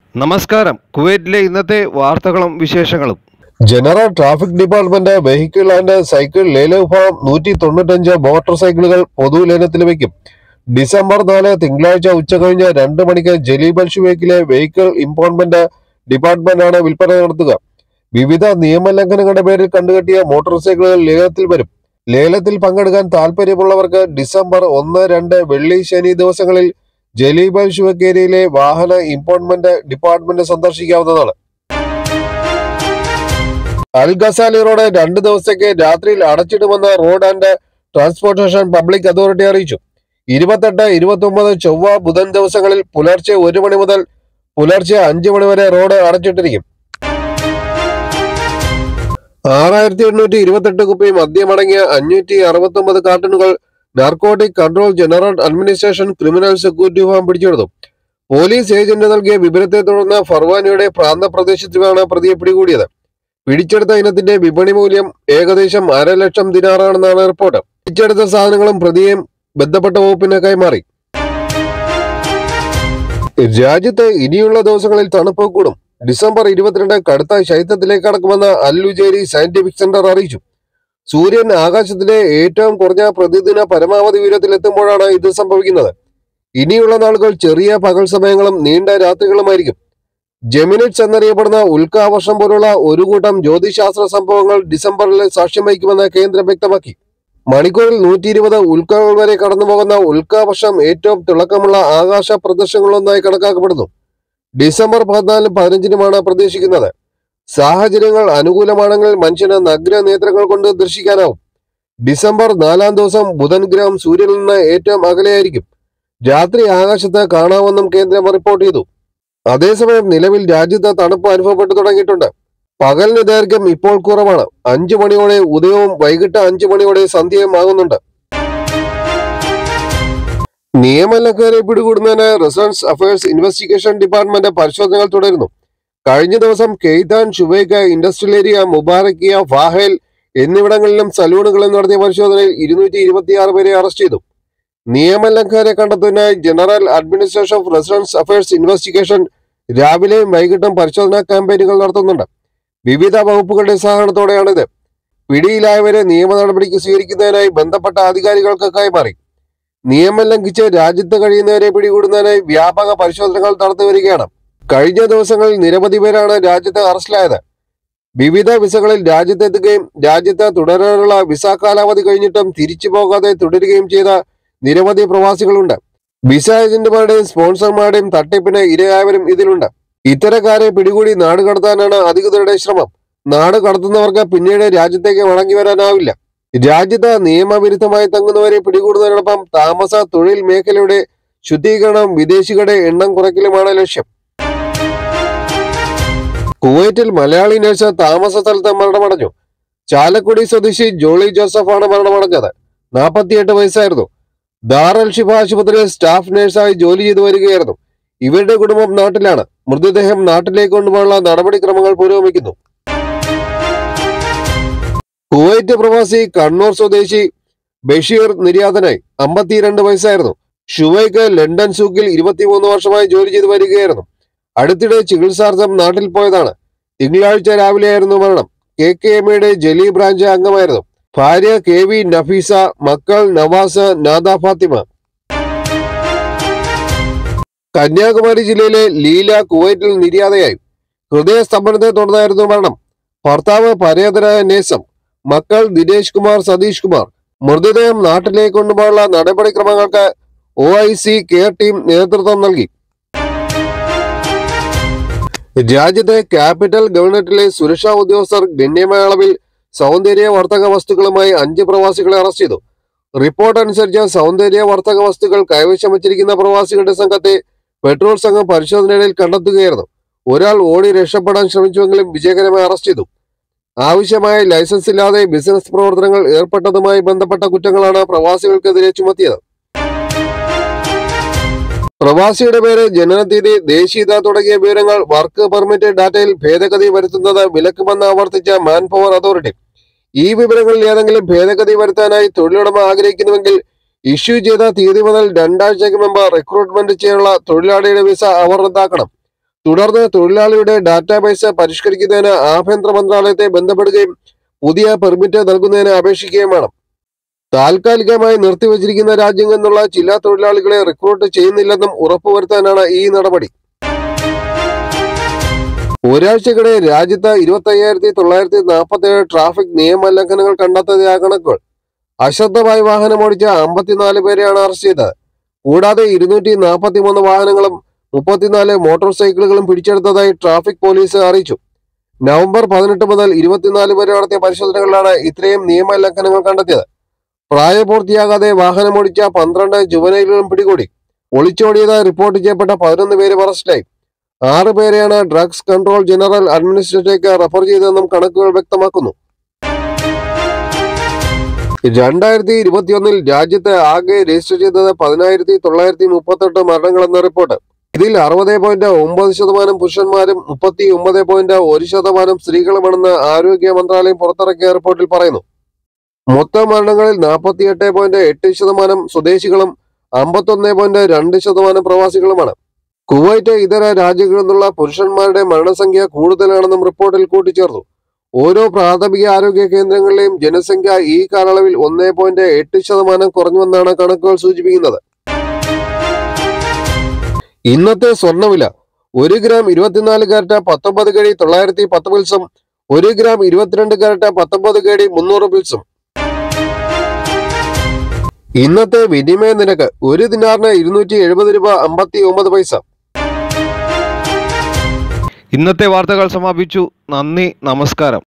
നമസ്കാരം കുവൈറ്റിലെ ഇന്നത്തെ വാർത്തകളും വിശേഷങ്ങളും general traffic department vehicle and cycle ലേല വിഭാഗം നൂറ്റി തൊണ്ണൂറ്റഞ്ച് മോട്ടോർ സൈക്കിളുകൾ പൊതുലേലത്തിൽ വയ്ക്കും ഡിസംബർ നാല് തിങ്കളാഴ്ച ഉച്ചകഴിഞ്ഞ് രണ്ട് മണിക്ക് ജലീബൽ ഷുവേക്കിലെ വെഹിക്കിൾ ഇമ്പോൺമെന്റ് ഡിപ്പാർട്ട്മെന്റാണ് വിൽപ്പന നടത്തുക വിവിധ നിയമലംഘനങ്ങളുടെ പേരിൽ കണ്ടുകെട്ടിയ മോട്ടോർ സൈക്കിളുകൾ ലേലത്തിൽ വരും ലേലത്തിൽ പങ്കെടുക്കാൻ താൽപ്പര്യമുള്ളവർക്ക് ഡിസംബർ ഒന്ന് രണ്ട് വെള്ളി ശനി ദിവസങ്ങളിൽ ജലീബൽ ഷുവേക്ക് ഏരിയയിലെ വാഹന ഇമ്പോൺമെന്റ് ഡിപ്പാർട്ട്മെന്റ് സന്ദർശിക്കാവുന്നതാണ് അൽ ഗസാലി റോഡ് രണ്ട് ദിവസത്തേക്ക് രാത്രിയിൽ അടച്ചിടുമെന്ന് road and transportation public authority അറിയിച്ചു ഇരുപത്തെട്ട് ഇരുപത്തൊമ്പത് ചൊവ്വ ബുധൻ ദിവസങ്ങളിൽ പുലർച്ചെ ഒരു മണി മുതൽ പുലർച്ചെ അഞ്ച് മണി വരെ റോഡ് അടച്ചിട്ടിരിക്കും ആറായിരത്തി എണ്ണൂറ്റി ഇരുപത്തെട്ട് കുപ്പി മദ്യമടങ്ങിയ അഞ്ഞൂറ്റി അറുപത്തൊമ്പത് കാർട്ടണുകൾ narcotic control general administration criminal security വിഭാഗം പിടിച്ചെടുത്തു പോലീസ് ഏജന്റ് നൽകിയ വിവരത്തെ തുടർന്ന് ഫർവാനിയുടെ പ്രാന്തപ്രദേശത്തിലാണ് പ്രതിയെ പിടികൂടിയത് പിടിച്ചെടുത്ത ഇനത്തിന്റെ വിപണി മൂല്യം ഏകദേശം അര ലക്ഷം ദിനാറാണെന്നാണ് റിപ്പോർട്ട് പിടിച്ചെടുത്ത സാധനങ്ങളും പ്രതിയെയും ബന്ധപ്പെട്ട വകുപ്പിന് കൈമാറി രാജ്യത്ത് ഇനിയുള്ള ദിവസങ്ങളിൽ തണുപ്പ് കൂടും ഡിസംബർ ഇരുപത്തിരണ്ട് കടുത്ത ശൈത്യത്തിലേക്ക് കടക്കുമെന്ന് അല്ലുജേരി സയന്റിഫിക് സെന്റർ അറിയിച്ചു സൂര്യൻ ആകാശത്തിലെ ഏറ്റവും കുറഞ്ഞ പ്രതിദിന പരമാവധി ഉയരത്തിലെത്തുമ്പോഴാണ് ഇത് സംഭവിക്കുന്നത് ഇനിയുള്ള നാളുകൾ ചെറിയ പകൽ സമയങ്ങളും നീണ്ട രാത്രികളുമായിരിക്കും ജെമിനിറ്റ്സ് എന്നറിയപ്പെടുന്ന ഉൽക്കാവർഷം പോലുള്ള ഒരു കൂട്ടം ജ്യോതിശാസ്ത്ര സംഭവങ്ങൾ ഡിസംബറിൽ സാക്ഷ്യം വഹിക്കുമെന്ന് കേന്ദ്രം വ്യക്തമാക്കി മണിക്കൂറിൽ നൂറ്റി ഇരുപത് ഉൽക്കകൾ വരെ കടന്നുപോകുന്ന ഉൽക്കാവർഷം ഏറ്റവും തിളക്കമുള്ള ആകാശ പ്രദർശനങ്ങളൊന്നായി കണക്കാക്കപ്പെടുന്നു ഡിസംബർ പതിനാലിനും പതിനഞ്ചിനുമാണ് പ്രതീക്ഷിക്കുന്നത് സാഹചര്യങ്ങൾ അനുകൂലമാണെങ്കിൽ മനുഷ്യന് നഗ്ന നേത്രങ്ങൾ കൊണ്ട് ദർശിക്കാനാവും ഡിസംബർ നാലാം ദിവസം ബുധൻ ഗ്രഹം സൂര്യനിൽ നിന്ന് ഏറ്റവും അകലെയായിരിക്കും രാത്രി ആകാശത്ത് കാണാമെന്നും കേന്ദ്രം റിപ്പോർട്ട് ചെയ്തു അതേസമയം നിലവിൽ രാജ്യത്ത് തണുപ്പ് അനുഭവപ്പെട്ടു തുടങ്ങിയിട്ടുണ്ട് പകലിന് ദൈർഘ്യം ഇപ്പോൾ കുറവാണ് അഞ്ചു മണിയോടെ ഉദയവും വൈകിട്ട് അഞ്ചു മണിയോടെ സന്ധ്യയും ആകുന്നുണ്ട് നിയമലംഘകരെ പിടികൂടുന്നതിന് റെസിഡൻസ് അഫയേഴ്സ് ഇൻവെസ്റ്റിഗേഷൻ ഡിപ്പാർട്ട്മെന്റ് പരിശോധനകൾ തുടരുന്നു കഴിഞ്ഞ ദിവസം കെയ്താൻ ഷുബൈക്ക ഇൻഡസ്ട്രിയൽ ഏരിയ മുബാറക്കിയ ഫാഹേൽ എന്നിവിടങ്ങളിലും സലൂണുകളിലും നടത്തിയ പരിശോധനയിൽ ഇരുന്നൂറ്റി ഇരുപത്തിയാറ് പേരെ അറസ്റ്റ് ചെയ്തു നിയമലംഘകരെ കണ്ടെത്തുന്നതിനായി general administration of residence affairs investigation രാവിലെയും വൈകിട്ടും പരിശോധനാ ക്യാമ്പയിനുകൾ നടത്തുന്നുണ്ട് വിവിധ വകുപ്പുകളുടെ സഹകരണത്തോടെയാണിത് പിടിയിലായവരെ നിയമ നടപടിക്ക് സ്വീകരിക്കുന്നതിനായി ബന്ധപ്പെട്ട അധികാരികൾക്ക് കൈമാറി നിയമം ലംഘിച്ച് രാജ്യത്ത് കഴിയുന്നവരെ പിടികൂടുന്നതിനായി വ്യാപക പരിശോധനകൾ നടത്തി വരികയാണ് കഴിഞ്ഞ ദിവസങ്ങളിൽ നിരവധി പേരാണ് രാജ്യത്ത് അറസ്റ്റിലായത് വിവിധ വിസകളിൽ രാജ്യത്തെത്തുകയും രാജ്യത്ത് തുടരാനുള്ള വിസ കാലാവധി കഴിഞ്ഞിട്ടും തിരിച്ചു പോകാതെ തുടരുകയും ചെയ്ത നിരവധി പ്രവാസികളുണ്ട് വിസ ഏജന്റുമാരുടെയും സ്പോൺസർമാരുടെയും തട്ടിപ്പിന് ഇരയായവരും ഇതിലുണ്ട് ഇത്തരക്കാരെ പിടികൂടി നാട് കടത്താനാണ് അധികൃതരുടെ ശ്രമം നാട് കടത്തുന്നവർക്ക് പിന്നീട് രാജ്യത്തേക്ക് മടങ്ങി വരാനാവില്ല രാജ്യത്ത് നിയമവിരുദ്ധമായി തങ്ങുന്നവരെ പിടികൂടുന്നതിനോടൊപ്പം താമസ തൊഴിൽ മേഖലയുടെ ശുദ്ധീകരണം വിദേശികളുടെ എണ്ണം കുറയ്ക്കലുമാണ് ലക്ഷ്യം കുവൈറ്റിൽ മലയാളി നഴ്സ് താമസ സ്ഥലത്ത് മരണമടഞ്ഞു ചാലക്കുടി സ്വദേശി ജോളി ജോസഫാണ് മരണമടഞ്ഞത് നാൽപ്പത്തിയെട്ട് വയസ്സായിരുന്നു ദാറൽ ഷിഫ ആശുപത്രിയിൽ സ്റ്റാഫ് നഴ്സായി ജോലി ചെയ്തു വരികയായിരുന്നു ഇവരുടെ കുടുംബം നാട്ടിലാണ് മൃതദേഹം നാട്ടിലേക്ക് കൊണ്ടുപോകാനുള്ള നടപടിക്രമങ്ങൾ പുരോഗമിക്കുന്നു കുവൈറ്റ് പ്രവാസി കണ്ണൂർ സ്വദേശി ബഷീർ നിര്യാതനായി അമ്പത്തിരണ്ട് വയസ്സായിരുന്നു ഷുവൈക്ക് ലണ്ടൻ സൂക്കിൽ ഇരുപത്തിമൂന്ന് വർഷമായി ജോലി ചെയ്തു വരികയായിരുന്നു അടുത്തിടെ ചികിത്സാർത്ഥം നാട്ടിൽ പോയതാണ് തിങ്കളാഴ്ച രാവിലെയായിരുന്നു മരണം കെ കെ എമ്മയുടെ ജലി ബ്രാഞ്ച് അംഗമായിരുന്നു ഭാര്യ കെ വി നഫീസ മക്കൾ നവാസ് നാദ ഫാത്തിമ കന്യാകുമാരി ജില്ലയിലെ ലീല കുവൈറ്റിൽ നിര്യാതയായി ഹൃദയസ്തംഭനത്തെ തുടർന്നായിരുന്നു മരണം ഭർത്താവ് പരേതനായ നേസം മക്കൾ ദിനേശ് കുമാർ സതീഷ് കുമാർ മൃതദേഹം നാട്ടിലേക്ക് കൊണ്ടുപോകാനുള്ള നടപടിക്രമങ്ങൾക്ക് O I C care team നേതൃത്വം നൽകി രാജ്യത്തെ ക്യാപിറ്റൽ ഗവർണറേറ്റിലെ സുരക്ഷാ ഉദ്യോഗസ്ഥർ ഗണ്യമായ അളവിൽ സൗന്ദര്യ വർത്തക വസ്തുക്കളുമായി അഞ്ച് പ്രവാസികളെ അറസ്റ്റ് ചെയ്തു റിപ്പോർട്ട് അനുസരിച്ച് സൗന്ദര്യ വർത്തക വസ്തുക്കൾ കൈവശം വച്ചിരിക്കുന്ന പ്രവാസികളുടെ സംഘത്തെ പെട്രോൾ സംഘം പരിശോധനയിൽ കണ്ടെത്തുകയായിരുന്നു ഒരാൾ ഓടി രക്ഷപ്പെടാൻ ശ്രമിച്ചുവെങ്കിലും വിജയകരമായി അറസ്റ്റ് ചെയ്തു ആവശ്യമായ ലൈസൻസ് ഇല്ലാതെ ബിസിനസ് പ്രവർത്തനങ്ങൾ ഏർപ്പെട്ടതുമായി ബന്ധപ്പെട്ട കുറ്റങ്ങളാണ് പ്രവാസികൾക്കെതിരെ ചുമത്തിയത് പ്രവാസിയുടെ പേര് ജനനത്തീയതി ദേശീയത തുടങ്ങിയ വിവരങ്ങൾ വർക്ക് പെർമിറ്റ് ഡാറ്റയിൽ ഭേദഗതി വരുത്തുന്നത് വിലക്കുമെന്ന് ആവർത്തിച്ച മാൻ പവർ അതോറിറ്റി ഈ വിവരങ്ങളിൽ ഏതെങ്കിലും ഭേദഗതി വരുത്താനായി തൊഴിലുടമ ആഗ്രഹിക്കുന്നുവെങ്കിൽ ഇഷ്യൂ ചെയ്ത തീയതി മുതൽ രണ്ടാഴ്ചയ്ക്ക് മുമ്പ് റിക്രൂട്ട്മെന്റ് ചെയ്യാനുള്ള തൊഴിലാളിയുടെ വിസ അവർ റദ്ദാക്കണം തുടർന്ന് തൊഴിലാളിയുടെ ഡാറ്റാബേസ് പരിഷ്കരിക്കുന്നതിന് ആഭ്യന്തര മന്ത്രാലയത്തെ ബന്ധപ്പെടുകയും പുതിയ പെർമിറ്റ് നൽകുന്നതിന് അപേക്ഷിക്കുകയും വേണം താൽക്കാലികമായി നിർത്തിവച്ചിരിക്കുന്ന രാജ്യങ്ങളിൽ നിന്നുള്ള ചില തൊഴിലാളികളെ റിക്രൂട്ട് ചെയ്യുന്നില്ലെന്നും ഉറപ്പുവരുത്താനാണ് ഈ നടപടി ഒരാഴ്ചക്കിടെ രാജ്യത്ത് ഇരുപത്തി അയ്യായിരത്തി തൊള്ളായിരത്തി നാൽപ്പത്തി ഏഴ് ട്രാഫിക് നിയമലംഘനങ്ങൾ കണ്ടെത്തിയ കണക്കുകൾ അശ്രദ്ധമായി വാഹനമോടിച്ച അമ്പത്തിനാല് പേരെയാണ് അറസ്റ്റ് ചെയ്തത് കൂടാതെ ഇരുന്നൂറ്റി നാൽപ്പത്തി മൂന്ന് വാഹനങ്ങളും മുപ്പത്തിനാല് മോട്ടോർ സൈക്കിളുകളും പിടിച്ചെടുത്തതായി ട്രാഫിക് പോലീസ് അറിയിച്ചു നവംബർ പതിനെട്ട് മുതൽ ഇരുപത്തിനാല് വരെ നടത്തിയ പരിശോധനകളിലാണ് ഇത്രയും നിയമലംഘനങ്ങൾ കണ്ടെത്തിയത് പ്രായപൂർത്തിയാകാതെ വാഹനമോടിച്ച പന്ത്രണ്ട് ജുവനൈലുകളും പിടികൂടി ഒളിച്ചോടിയത് റിപ്പോർട്ട് ചെയ്യപ്പെട്ട പതിനൊന്ന് പേരും അറസ്റ്റിലായി ആറ് പേരെയാണ് ഡ്രഗ്സ് കൺട്രോൾ ജനറൽ അഡ്മിനിസ്ട്രേറ്റേക്ക് റഫർ ചെയ്തതെന്നും കണക്കുകൾ വ്യക്തമാക്കുന്നു രണ്ടായിരത്തി ഇരുപത്തിയൊന്നിൽ രാജ്യത്ത് ആകെ രജിസ്റ്റർ ചെയ്തത് പതിനായിരത്തി തൊള്ളായിരത്തി മുപ്പത്തെട്ട് മരണങ്ങളെന്ന റിപ്പോർട്ട് ഇതിൽ അറുപത് പോയിന്റ് ഒമ്പത് ശതമാനം പുരുഷന്മാരും മുപ്പത്തി ഒമ്പത് പോയിന്റ് ഒരു ശതമാനം സ്ത്രീകളുമാണെന്ന് ആരോഗ്യ മന്ത്രാലയം പുറത്തിറക്കിയ റിപ്പോർട്ടിൽ പറയുന്നു മൊത്തം മരണങ്ങളിൽ നാൽപ്പത്തിയെട്ട് പോയിന്റ് എട്ട് ശതമാനം സ്വദേശികളും അമ്പത്തൊന്ന് പോയിന്റ് രണ്ട് ശതമാനം പ്രവാസികളുമാണ് കുവൈറ്റ് ഇതര രാജ്യങ്ങളിൽ നിന്നുള്ള പുരുഷന്മാരുടെ മരണസംഖ്യ കൂടുതലാണെന്നും റിപ്പോർട്ടിൽ കൂട്ടിച്ചേർത്തു ഓരോ പ്രാഥമിക ആരോഗ്യ കേന്ദ്രങ്ങളിലെയും ജനസംഖ്യ ഈ കാലയളവിൽ ഒന്നേ പോയിന്റ് എട്ട് ശതമാനം കുറഞ്ഞുവെന്നാണ് കണക്കുകൾ സൂചിപ്പിക്കുന്നത് ഇന്നത്തെ സ്വർണ്ണവില ഒരു ഗ്രാം ഇരുപത്തിനാല് കാരറ്റ് പത്തൊമ്പത് കേടി തൊള്ളായിരത്തി പത്ത് പിൽസും ഒരു ഗ്രാം ഇരുപത്തിരണ്ട് കാരറ്റ് പത്തൊമ്പത് കേടി മുന്നൂറ് പിൽസും ഇന്നത്തെ വിനിമയ നിരക്ക് ഒരു ദിനാറിന് ഇരുന്നൂറ്റി എഴുപത് രൂപ അമ്പത്തി ഒമ്പത് പൈസ ഇന്നത്തെ വാർത്തകൾ സമാപിച്ചു നന്ദി നമസ്കാരം